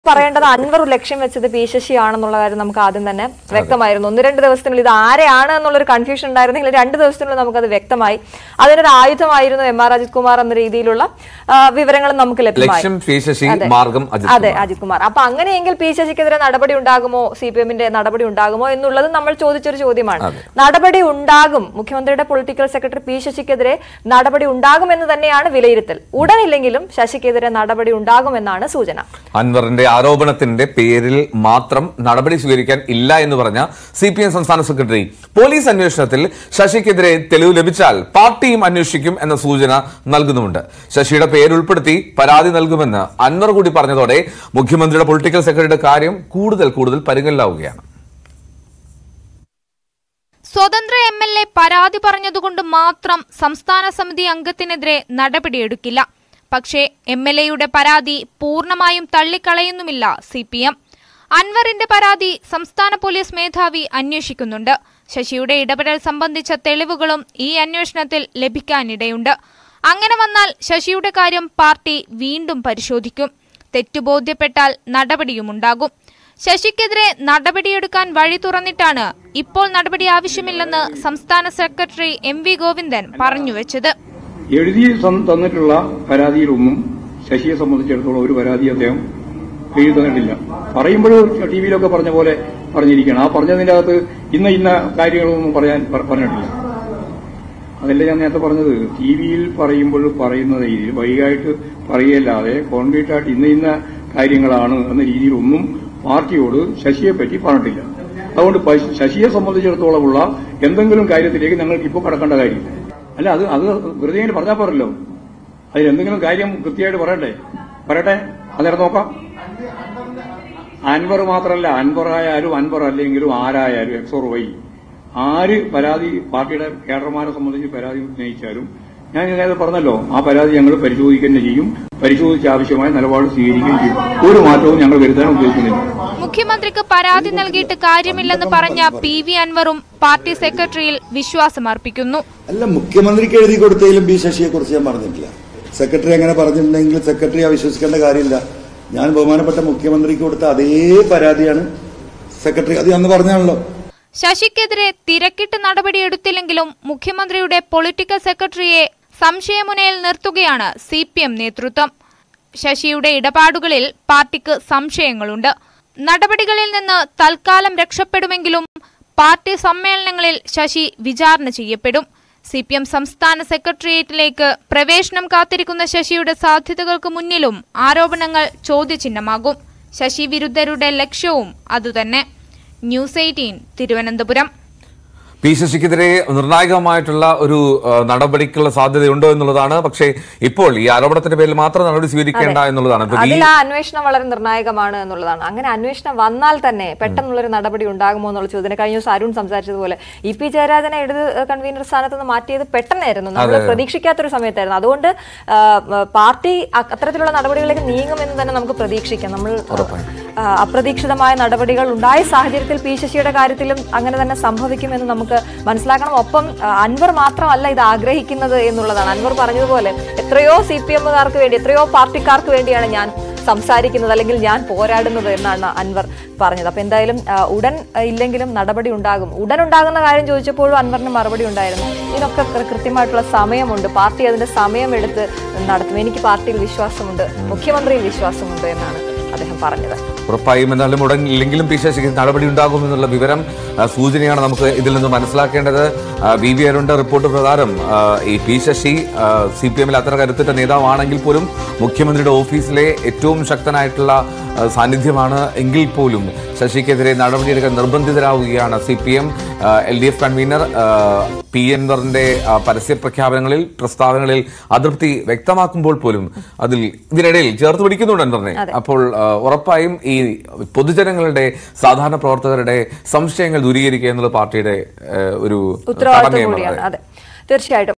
പറയേണ്ടത് അൻവർ ലക്ഷ്യം വെച്ചത് പി ശശി ആണെന്നുള്ള കാര്യം നമുക്ക് ആദ്യം തന്നെ വ്യക്തമായിരുന്നു ഒന്ന് രണ്ട് ദിവസത്തിനുള്ളിൽ ഇത് ആരെയാണ് എന്നുള്ളൊരു കൺഫ്യൂഷൻ ഉണ്ടായിരുന്നെങ്കിൽ രണ്ട് ദിവസത്തിനുള്ളിൽ നമുക്കത് വ്യക്തമായി അതിനൊരു ആയുധമായിരുന്നു എം ആർ അജിത് കുമാർ എന്ന രീതിയിലുള്ള ആ, വിവരങ്ങളും നമുക്ക് ലഭ്യമായി ലക്ഷ്യം പി ശശി അതെ. മാർഗം അജിത് അതെ കുമാർ. അജിത് കുമാർ അപ്പൊ അങ്ങനെയെങ്കിൽ പി ശശിക്കെതിരെ നടപടി ഉണ്ടാകുമോ സി പി എമ്മിന്റെ നടപടി ഉണ്ടാകുമോ എന്നുള്ളത് നമ്മൾ ചോദിച്ചൊരു ചോദ്യമാണ് അതെ. നടപടി ഉണ്ടാകും മുഖ്യമന്ത്രിയുടെ പൊളിറ്റിക്കൽ സെക്രട്ടറി പി ശശിക്കെതിരെ നടപടി ഉണ്ടാകുമെന്ന് തന്നെയാണ് വിലയിരുത്തൽ ഉടനില്ലെങ്കിലും ശശിക്കെതിരെ നടപടി ഉണ്ടാകുമെന്നാണ് സൂചന അൻവറിന്റെ ആരോപണത്തിന്റെ പേരിൽ മാത്രം നടപടി സ്വീകരിക്കാൻ ഇല്ല എന്ന് പറഞ്ഞ സി പി എം സംസ്ഥാന സെക്രട്ടറി പോലീസ് അന്വേഷണത്തിൽ ശശിക്കെതിരെ തെളിവ് ലഭിച്ചാൽ പാർട്ടിയും അന്വേഷിക്കും എന്ന സൂചന നൽകുന്നുമുണ്ട് ശശിയുടെ പേരുൾപ്പെടുത്തി പരാതി നൽകുമെന്ന് അൻവർ കൂടി പറഞ്ഞതോടെ മുഖ്യമന്ത്രിയുടെ പൊളിറ്റിക്കൽ സെക്രട്ടറിയുടെ കാര്യം കൂടുതൽ കൂടുതൽ പരിഗണിലാവുകയാണ് സ്വതന്ത്ര എം എൽ എ പരാതി പറഞ്ഞതുകൊണ്ട് മാത്രം സംസ്ഥാന സമിതി അംഗത്തിനെതിരെ നടപടിയെടുക്കില്ല പക്ഷേ എം എൽ എയുടെ പരാതി പൂർണ്ണമായും തള്ളിക്കളയുന്നുമില്ല സി പി എം അൻവറിന്റെ പരാതി സംസ്ഥാന പോലീസ് മേധാവി അന്വേഷിക്കുന്നുണ്ട് ശശിയുടെ ഇടപെടൽ സംബന്ധിച്ച തെളിവുകളും ഈ അന്വേഷണത്തിൽ ലഭിക്കാനിടയുണ്ട് അങ്ങനെ വന്നാൽ ശശിയുടെ കാര്യം പാർട്ടി വീണ്ടും പരിശോധിക്കും തെറ്റുബോധ്യപ്പെട്ടാൽ നടപടിയുമുണ്ടാകും ശശിക്കെതിരെ നടപടിയെടുക്കാൻ വഴി തുറന്നിട്ടാണ് ഇപ്പോൾ നടപടി ആവശ്യമില്ലെന്ന് സംസ്ഥാന സെക്രട്ടറി എം വി ഗോവിന്ദൻ പറഞ്ഞുവെച്ചത് എഴുതി സം- തന്നിട്ടുള്ള പരാതിയിലൊന്നും ശശിയെ സംബന്ധിച്ചിടത്തോളം ഒരു പരാതി അദ്ദേഹം എഴുതി തന്നിട്ടില്ല പറയുമ്പോഴും ടി വിയിലൊക്കെ പറഞ്ഞ പോലെ പറഞ്ഞിരിക്കുകയാണ് ആ പറഞ്ഞതിന്റെ അകത്ത് ഇന്ന ഇന്ന കാര്യങ്ങളൊന്നും പറയാൻ പ- പറഞ്ഞിട്ടില്ല അതല്ല ഞാൻ നേരത്തെ പറഞ്ഞത് ടി വിയിൽ പറയുമ്പോൾ പറയുന്ന രീതിയിൽ വൈകായിട്ട് പറയുകയല്ലാതെ കോൺക്രീറ്റ് ആയിട്ട് ഇന്ന ഇന്ന കാര്യങ്ങളാണ് എന്ന രീതിയിലൊന്നും പാർട്ടിയോട് ശശിയെ പറ്റി പറഞ്ഞിട്ടില്ല അതുകൊണ്ട് പ- ശശിയെ സംബന്ധിച്ചിടത്തോളമുള്ള എന്തെങ്കിലും കാര്യത്തിലേക്ക് ഞങ്ങൾക്ക് ഇപ്പോൾ കടക്കേണ്ട കാര്യം അല്ല അത് അത് വെറുതെ ഇങ്ങനെ പറഞ്ഞാൽ പോരല്ലോ അതിൽ എന്തെങ്കിലും കാര്യം കൃത്യമായിട്ട് പറയണ്ടേ പറയട്ടെ അന്നേരം നോക്കാം അൻവർ മാത്രമല്ല അൻവർ ആയാലും അൻവർ അല്ലെങ്കിലും ആരായാലും എക്സോർ വൈ ആര് പരാതി പാർട്ടിയുടെ കേഡർമാരെ സംബന്ധിച്ച് പരാതി ഉന്നയിച്ചാലും ഞാൻ നേരത്തെ പറഞ്ഞല്ലോ ആ പരാതി ഞങ്ങൾ പരിശോധിക്കുക തന്നെ ചെയ്യും പരിശോധിച്ച് ആവശ്യമായ നിലപാട് സ്വീകരിക്കുകയും ചെയ്യും ഒരു മാറ്റവും ഞങ്ങൾ വരുത്താൻ ഉദ്ദേശിക്കുന്നില്ല മുഖ്യമന്ത്രിക്ക് പരാതി നൽകിയിട്ട് കാര്യമില്ലെന്ന് പറഞ്ഞ പി വി അൻവറും പാർട്ടി സെക്രട്ടറിയിൽ വിശ്വാസമർപ്പിക്കുന്നു അല്ല മുഖ്യമന്ത്രിക്ക് എഴുതി കൊടുത്തതിലും ബി ശശിയെ കുറിച്ച് ഞാൻ പറഞ്ഞിട്ടില്ല സെക്രട്ടറി അങ്ങനെ പറഞ്ഞിട്ടുണ്ടെങ്കിൽ സെക്രട്ടറി വിശ്വസിക്കേണ്ട കാര്യമില്ല ഞാൻ ബഹുമാനപ്പെട്ട മുഖ്യമന്ത്രിക്ക് കൊടുത്ത അതേ പരാതിയാണ് സെക്രട്ടറി അത് അന്ന് പറഞ്ഞാണല്ലോ ശശിക്കെതിരെ തിരക്കിട്ട് നടപടിയെടുത്തില്ലെങ്കിലും മുഖ്യമന്ത്രിയുടെ പൊളിറ്റിക്കൽ സെക്രട്ടറിയെ സംശയമുനയിൽ നിർത്തുകയാണ് സി പി എം നേതൃത്വം ശശിയുടെ ഇടപാടുകളിൽ പാർട്ടിക്ക് സംശയങ്ങളുണ്ട് നടപടികളിൽ നിന്ന് തൽക്കാലം രക്ഷപ്പെടുമെങ്കിലും പാർട്ടി സമ്മേളനങ്ങളിൽ ശശി വിചാരണ ചെയ്യപ്പെടും സി പി എം സംസ്ഥാന സെക്രട്ടേറിയറ്റിലേക്ക് പ്രവേശനം കാത്തിരിക്കുന്ന ശശിയുടെ സാധ്യതകൾക്ക് മുന്നിലും ആരോപണങ്ങൾ ചോദ്യചിഹ്നമാകും ശശി വിരുദ്ധരുടെ ലക്ഷ്യവും അതുതന്നെ ന്യൂസ് എയ്റ്റീൻ തിരുവനന്തപുരം പി ശശിക്കെതിരെ നിർണായകമായിട്ടുള്ള ഒരു ആ, നടപടിക്കുള്ള സാധ്യതയുണ്ടോ എന്നുള്ളതാണ് പക്ഷേ ഇപ്പോൾ ഈ ആരോപണത്തിന്റെ പേരിൽ മാത്രം നടപടി സ്വീകരിക്കേണ്ട എന്നുള്ളതാണ് ഇപ്പൊ ഈ അതിൽ ആ അന്വേഷണം വളരെ നിർണായകമാണ് എന്നുള്ളതാണ് അങ്ങനെ അന്വേഷണം വന്നാൽ തന്നെ പെട്ടെന്നുള്ളൊരു നടപടി ഉണ്ടാകുമോ എന്നുള്ള ചോദ്യം കഴിഞ്ഞ ദിവസം അരുൺ സംസാരിച്ചതുപോലെ ഇ പി ജയരാജനെ ഇടത് കൺവീനർ സ്ഥാനത്ത് നിന്ന് മാറ്റിയത് പെട്ടെന്നായിരുന്നു നമ്മൾ പ്രതീക്ഷിക്കാത്തൊരു സമയത്തായിരുന്നു അതുകൊണ്ട് ആ, ആ, പാർട്ടി അ- അത്തരത്തിലുള്ള നടപടികളിലേക്ക് നീങ്ങുമെന്ന് തന്നെ നമുക്ക് പ്രതീക്ഷിക്കാം നമ്മൾ ആ, അപ്രതീക്ഷിതമായ നടപടികൾ ഉണ്ടായ സാഹചര്യത്തിൽ പി ശശിയുടെ കാര്യത്തിലും അങ്ങനെ തന്നെ സംഭവിക്കുമെന്ന് നമുക്ക് മനസ്സിലാക്കണം ഒപ്പം ആ, അൻവർ മാത്രമല്ല ഇത് ആഗ്രഹിക്കുന്നത് എന്നുള്ളതാണ് അൻവർ പറഞ്ഞതുപോലെ എത്രയോ സി പി എമ്മുകാർക്ക് വേണ്ടി എത്രയോ പാർട്ടിക്കാർക്ക് വേണ്ടിയാണ് ഞാൻ സംസാരിക്കുന്നത് അല്ലെങ്കിൽ ഞാൻ പോരാടുന്നത് എന്നാണ് അൻവർ പറഞ്ഞത് അപ്പൊ എന്തായാലും ആ, ഉടൻ ആ, ഇല്ലെങ്കിലും നടപടി ഉണ്ടാകും ഉടൻ ഉണ്ടാകുന്ന കാര്യം ചോദിച്ചപ്പോഴും അൻവറിന് മറുപടി ഉണ്ടായിരുന്നു ഇതിനൊക്കെ കൃ- കൃത്യമായിട്ടുള്ള സമയമുണ്ട് പാർട്ടി അതിന്റെ സമയമെടുത്ത് നടത്തും എനിക്ക് പാർട്ടിയിൽ വിശ്വാസമുണ്ട് മുഖ്യമന്ത്രിയിൽ വിശ്വാസമുണ്ട് എന്നാണ് അദ്ദേഹം പറഞ്ഞത് ഉറപ്പായും എന്നാലും ഉടൻ ഇല്ലെങ്കിലും പി ശശിക്ക് നടപടി ഉണ്ടാകും എന്നുള്ള വിവരം ആ, സൂചനയാണ് നമുക്ക് ഇതിൽ നിന്ന് മനസ്സിലാക്കേണ്ടത് ബി വി അരുണിന്റെ റിപ്പോർട്ട് പ്രകാരം ആ, ഈ പി ശശി സി പി എമ്മിൽ അത്ര കരുത്തുറ്റ നേതാവാണെങ്കിൽ പോലും മുഖ്യമന്ത്രിയുടെ ഓഫീസിലെ ഏറ്റവും ശക്തനായിട്ടുള്ള ആ, സാന്നിധ്യമാണ് എങ്കിൽ പോലും ശശിക്കെതിരെ നടപടിയെടുക്കാൻ നിർബന്ധിതരാവുകയാണ് C P M L D F convener ആ, പി എൻവറിന്റെ ആ, പരസ്യ പ്രഖ്യാപനങ്ങളിൽ പ്രസ്താവനകളിൽ അതൃപ്തി വ്യക്തമാക്കുമ്പോൾ പോലും അതിൽ ഇതിനിടയിൽ ചേർത്ത് പിടിക്കുന്നുണ്ട് അൻവറിനെ അപ്പോൾ ആ, ഉറപ്പായും ഈ പൊതുജനങ്ങളുടെ സാധാരണ പ്രവർത്തകരുടെ സംശയങ്ങൾ ദൂരീകരിക്കുക എന്നുള്ള പാർട്ടിയുടെ ആ, ഒരു ഉത്തരവാദിത്വം കടമയാണ് കൂടിയാണ് അതെ തീർച്ചയായിട്ടും